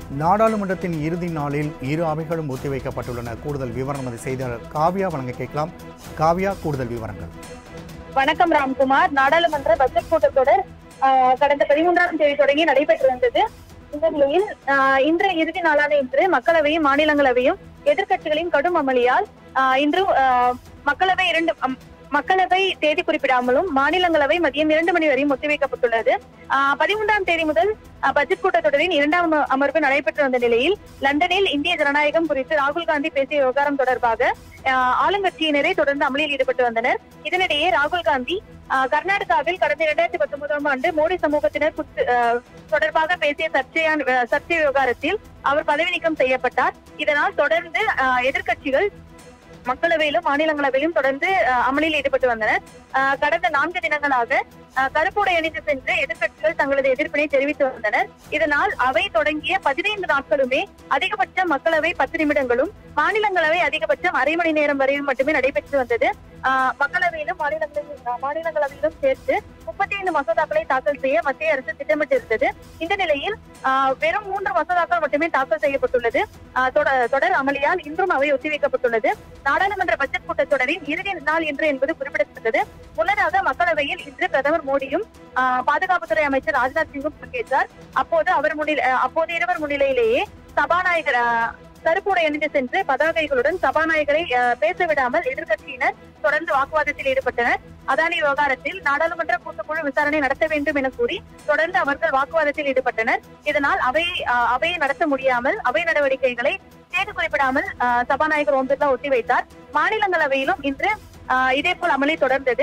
நாடாளுமன்றத்தின் இறுதி நாளில் இரு அவைகளும் ஒத்திவைக்கப்பட்டுள்ளன கூடுதல் விவரம் நமது செய்தியாளர் காவ்யா வழங்க கேட்கலாம் காவ்யா கூடுதல் விவரங்கள் வணக்கம் ராம்குமார் நாடாளுமன்ற பட்ஜெட் கூட்டத்தொடர் ஆஹ், கடந்த பதிமூன்றாம் தேதி தொடங்கி நடைபெற்று வந்தது இந்த நிலையில் ஆஹ், இன்று இறுதி நாளான இன்று மக்களவையும் மாநிலங்களவையும் எதிர்க்கட்சிகளின் கடும் அமளியால் ஆஹ், இன்று ஆஹ், மக்களவை இரண்டு அம், மக்களவை தேதி குறிப்பிடாமலும் மாநிலங்களவை மதியம் இரண்டு மணி வரையும் ஒத்திவைக்கப்பட்டுள்ளது ஆஹ், பதிமூன்றாம் தேதி முதல் ஆஹ், பட்ஜெட் கூட்டத்தொடரின் இரண்டாம் அம- அமர்வு நடைபெற்று வந்த நிலையில் லண்டனில் இந்திய ஜனநாயகம் குறித்து ராகுல் காந்தி பேசிய விவகாரம் தொடர்பாக ஆஹ், ஆளுங்கட்சியினரே தொடர்ந்து அமளியில் ஈடுபட்டு வந்தனர் இதனிடையே ராகுல் காந்தி ஆஹ், கர்நாடகாவில் கடந்த இரண்டாயிரத்தி பத்தொன்பதாம் ஆண்டு மோடி சமூகத்தினர் குத்து- ஆஹ், தொடர்பாக பேசிய சர்ச்சையான அஹ், சர்ச்சை விவகாரத்தில் அவர் பதவி நீக்கம் செய்யப்பட்டார் இதனால் தொடர்ந்து ஆஹ், எதிர்க்கட்சிகள் மக்களவையிலும் மாநிலங்களவையிலும் தொடர்ந்து ஆஹ், அமளியில் ஈடுபட்டு வந்தனர் ஆஹ், கடந்த நான்கு தினங்களாக ஆஹ், கருப்புடை அணிந்து சென்று எதிர்க்கட்சிகள் தங்களது எதிர்ப்பினை தெரிவித்து வந்தனர் இதனால் அவை தொடங்கிய பதினைந்து நாட்களுமே அதிகபட்ச மக்களவை பத்து நிமிடங்களும் மாநிலங்களவை அதிகபட்சம் அரை மணி நேரம் வரையும் மட்டுமே நடைபெற்று வந்தது ஆஹ் மாநிலங்களிலும் மாநிலங்களிலும் ஆஹ் மாநிலங்களவையிலும் சேர்த்து முப்பத்தி ஐந்து மசோதாக்களை தாக்கல் செய்ய மத்திய அரசு திட்டமிட்டிருந்தது இந்த நிலையில் ஆஹ் வெறும் மூன்று மசோதாக்கள் மட்டுமே தாக்கல் செய்யப்பட்டுள்ளது ஆஹ் தொட- தொடர் அமளியால் இன்றும் அவை ஒத்திவைக்கப்பட்டுள்ளது நாடாளுமன்ற பட்ஜெட் கூட்டத்தொடரின் இறுதி நாள் இன்று என்பது குறிப்பிடத்தக்கது முன்னதாக மக்களவையில் இன்று பிரதமர் மோடியும் ஆஹ் பாதுகாப்புத்துறை அமைச்சர் ராஜ்நாத் சிங்கும் பங்கேற்றார் அப்போது அவர் முன்னிலை ஆஹ் அப்போது இருவர் முன்னிலையிலேயே சபாநாயகர் ஆஹ் கருப்புடை அணிந்து சென்று பதாகைகளுடன் சபாநாயகரை ஆஹ் பேச விடாமல் எதிர்க்கட்சியினர் தொடர்ந்து வாக்குவாதத்தில் ஈடுபட்டனர் அதானி விவகாரத்தில் நாடாளுமன்ற கூட்டுக்குழு விசாரணை நடத்த வேண்டும் என கூறி தொடர்ந்து அவர்கள் வாக்குவாதத்தில் ஈடுபட்டனர் இதனால் அவை ஆஹ் அவையை நடத்த முடியாமல் அவை நடவடிக்கைகளை தேதி குறிப்பிடாமல் ஆஹ் சபாநாயகர் ஓம் பிர்லா ஒத்திவைத்தார் மாநிலங்களவையிலும் இன்று ஆஹ் இதேபோல் அமளி தொடர்ந்தது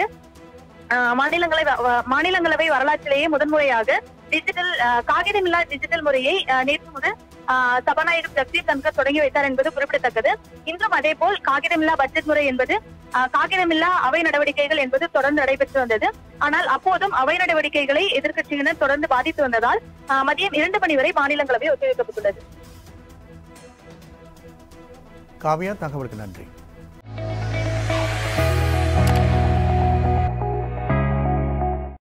ஆஹ் மாநிலங்களவை வ- மாநிலங்களவை வரலாற்றிலேயே முதன்முறையாக டிஜிட்டல் ஆஹ் காகிதமில்லா டிஜிட்டல் முறையை ஆஹ் நேற்று முதல் ஆஹ் சபாநாயகர் ஜக்தீப் தன்கர் தொடங்கி வைத்தார் என்பது குறிப்பிடத்தக்கது இன்றும் அதேபோல் காகிதமில்லா பட்ஜெட் முறை என்பது ஆஹ் காகிதமில்லா அவை நடவடிக்கைகள் என்பது தொடர்ந்து நடைபெற்று வந்தது ஆனால் அப்போதும் அவை நடவடிக்கைகளை எதிர்க்கட்சியினர் தொடர்ந்து பாதித்து வந்ததால் ஆஹ் மதியம் இரண்டு மணி வரை மாநிலங்களவை ஒத்திவைக்கப்பட்டுள்ளது காவ்யா தகவலுக்கு நன்றி